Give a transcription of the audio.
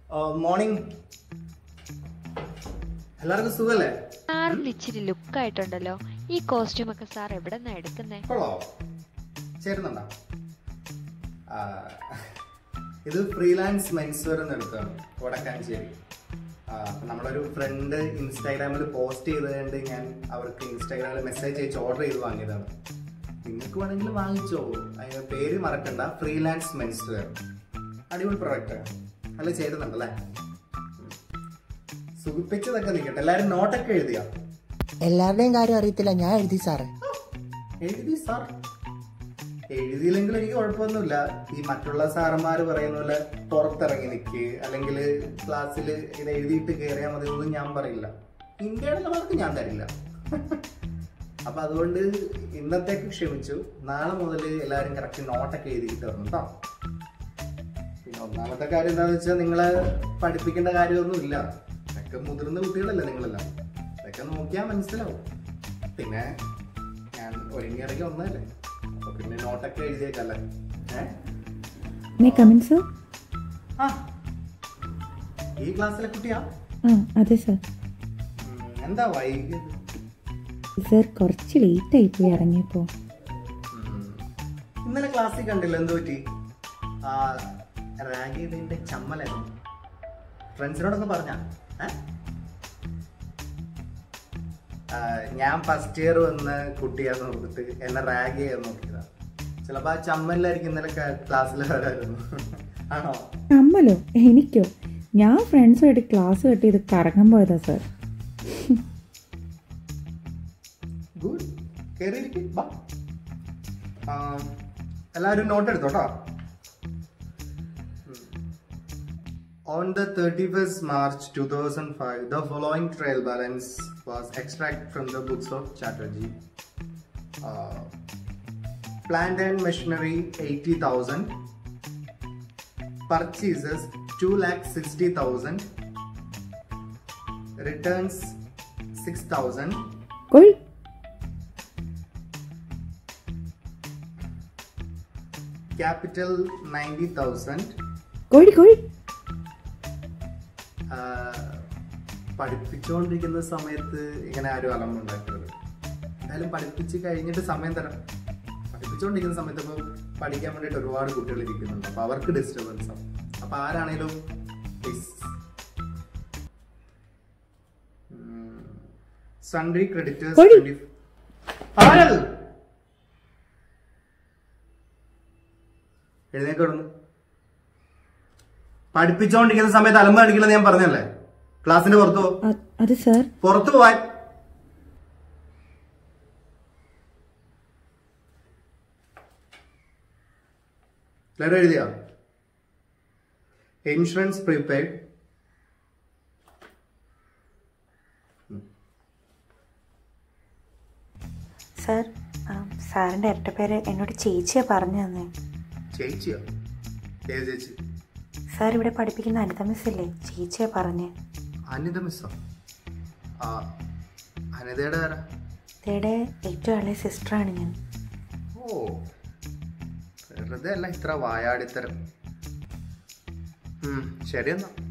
Morning എല്ലാവർക്കും സുഖല്ലേ സാറിന് ഇച്ചിരി ലുക്കായിട്ടുണ്ടല്ലോ ഈ കോസ്റ്റ്യൂം ഒക്കെ സാർ എവിടെ നിന്നാ എടുക്കുന്നേ കൊള്ളോ ചേരുന്നുണ്ടോ ആ, ഇത് ഫ്രീലാൻസ് മെൻസ്വെയർ എന്ന് എടുത്താണ് വടക്കാഞ്ചേരി ആ, അപ്പൊ നമ്മളൊരു ഫ്രണ്ട് ഇൻസ്റ്റാഗ്രാമിൽ പോസ്റ്റ് ചെയ്തുകൊണ്ട് ഞാൻ അവർക്ക് ഇൻസ്റ്റാഗ്രാമിൽ മെസ്സേജ് അയച്ച് ഓർഡർ ചെയ്ത് വാങ്ങിയതാണ് നിങ്ങൾക്ക് വേണമെങ്കിൽ വാങ്ങിച്ചോ അതിന്റെ പേര് മറക്കണ്ട ഫ്രീലാൻസ് മെൻസ്വെയർ അടിപൊളി പ്രൊഡക്റ്റ് നല്ല ചേരുന്നുണ്ടല്ലേ ഉം. സുഖിപ്പിച്ചതൊക്കെ നിൽക്കട്ടെ എല്ലാരും നോട്ടൊക്കെ എഴുതിയാ എല്ലാവരുടെയും കാര്യം അറിയത്തില്ല ഞാൻ എഴുതി സാറേ എഴുതി സാർ എഴുതിയില്ലെങ്കിൽ എനിക്ക് കുഴപ്പമൊന്നുമില്ല ഈ മറ്റുള്ള സാറന്മാർ പറയുന്ന പോലെ പുറത്തിറങ്ങി നിൽക്ക് അല്ലെങ്കിൽ ക്ലാസ്സിൽ ഇത് എഴുതിയിട്ട് കയറിയാൽ മതി ഒന്നും ഞാൻ പറയില്ല ഇന്ത്യയുടെ മാർക്ക് ഞാൻ തരില്ല അപ്പൊ അതുകൊണ്ട് ഇന്നത്തേക്ക് ക്ഷമിച്ചു നാളെ മുതൽ എല്ലാവരും കറക്റ്റ് നോട്ടൊക്കെ എഴുതിയിട്ട് വരണം കേട്ടോ പിന്നെ ഒന്നാമത്തെ കാര്യം എന്താണെന്ന് വെച്ചാൽ നിങ്ങളെ പഠിപ്പിക്കേണ്ട കാര്യമൊന്നുമില്ല ഇതൊക്കെ മുതിർന്ന കുട്ടികളല്ലേ നിങ്ങളെല്ലാം ഇതൊക്കെ നോക്കിയാൽ മനസ്സിലാവും പിന്നെ ഞാൻ ഒരുങ്ങി ഇറങ്ങി വന്നതല്ലേ അപ്പൊ പിന്നെ നോട്ടൊക്കെ എഴുതിയേക്കല്ലേ ഏ മേ കമിൻ സർ ആ ഈ ക്ലാസ്സിലെ കുട്ടിയാ ആ അതെ സർ ഉം, എന്താ വൈകിയത് സർ കുറച്ച് ലേറ്റ് ആയി പോയി ഇറങ്ങിയപ്പോൾ ഉം. ഇന്നലെ ക്ലാസ്സിൽ കണ്ടില്ല എന്ത് പറ്റി ആ റാഗ് ചെയ്തതിന്റെ ചമ്മലായിരുന്നു ഫ്രണ്ട്സിനോടൊക്കെ പറഞ്ഞ ഞാൻ ഫസ്റ്റ് ഇയർ വന്ന കുട്ടിയാന്ന് നോക്കിട്ട് എന്നെ റാഗ് ചെയ്യാൻ നോക്കിയതാ ചിലപ്പോ ആ ചമ്മലായിരിക്കും ഇന്നലെ ക്ലാസ്സിൽ വരായിരുന്നു ആണോ അമ്മലോ എനിക്കോ ഞാൻ ഫ്രണ്ട്സുമായിട്ട് ക്ലാസ് കട്ട് ചെയ്ത് കറങ്ങാൻ പോയതാ സർ ഗുഡ് കയറിയിരിക്കും ബാ ആ, എല്ലാവരും നോട്ട് എടുത്തോട്ടോ On the 31st March 2005, the following trial balance was extracted from the books of Chatterjee. Uh, plant and machinery 80,000. Purchases 2,60,000. Returns 6,000. കോഴി Capital 90,000. കോഴി കോഴി ആഹ് പഠിപ്പിച്ചുകൊണ്ടിരിക്കുന്ന സമയത്ത് ഇങ്ങനെ ആരും അലമ്പുണ്ടാക്കരുത് എന്തായാലും പഠിപ്പിച്ച് കഴിഞ്ഞിട്ട് സമയം തരാം പഠിപ്പിച്ചുകൊണ്ടിരിക്കുന്ന സമയത്ത് ഇപ്പോൾ പഠിക്കാൻ വേണ്ടിയിട്ട് ഒരുപാട് കുട്ടികൾ ഇരിക്കുന്നുണ്ട് അപ്പൊ അവർക്ക് ഡിസ്റ്റർബൻസ് ആവും അപ്പൊ ആരാണേലും സൺഡ്രി ക്രെഡിറ്റേഴ്സ് കൊടി. ആരത് എഴുന്നേക്കൊടുന്നു പഠിപ്പിച്ചോണ്ടിരിക്കുന്ന സമയത്ത് അലമ്പ അടിക്കില്ലെന്ന് ഞാൻ പറഞ്ഞല്ലേ ക്ലാസ്സിന്റെ പുറത്ത് പോ അ- അത് സർ പുറത്തു പോവാൻ ലെറ്റർ എഴുതിയ ഇൻഷുറൻസ് പ്രീപെയ്ഡ് സാർ ആ, സാറിൻ്റെ ഇരട്ട പേര് എന്നോട് ചേച്ചിയാ പറഞ്ഞു തന്നെ ചേച്ചിയോ ഏത് ചേച്ചി സാർ ഇവിടെ പഠിപ്പിക്കുന്ന അനിത മിസ് ഇല്ലേ ചേച്ചിയാ പറഞ്ഞ് അനിത മിസ്സോ ആ അനിതയുടെ ആരാ ഇതയുടെ ഏറ്റവും ഇളയ സിസ്റ്ററാണ് ഞാൻ ഓ വെറുതെ അല്ല ഇത്ര വായാടിത്തരം ഉം, ശരി എന്നാ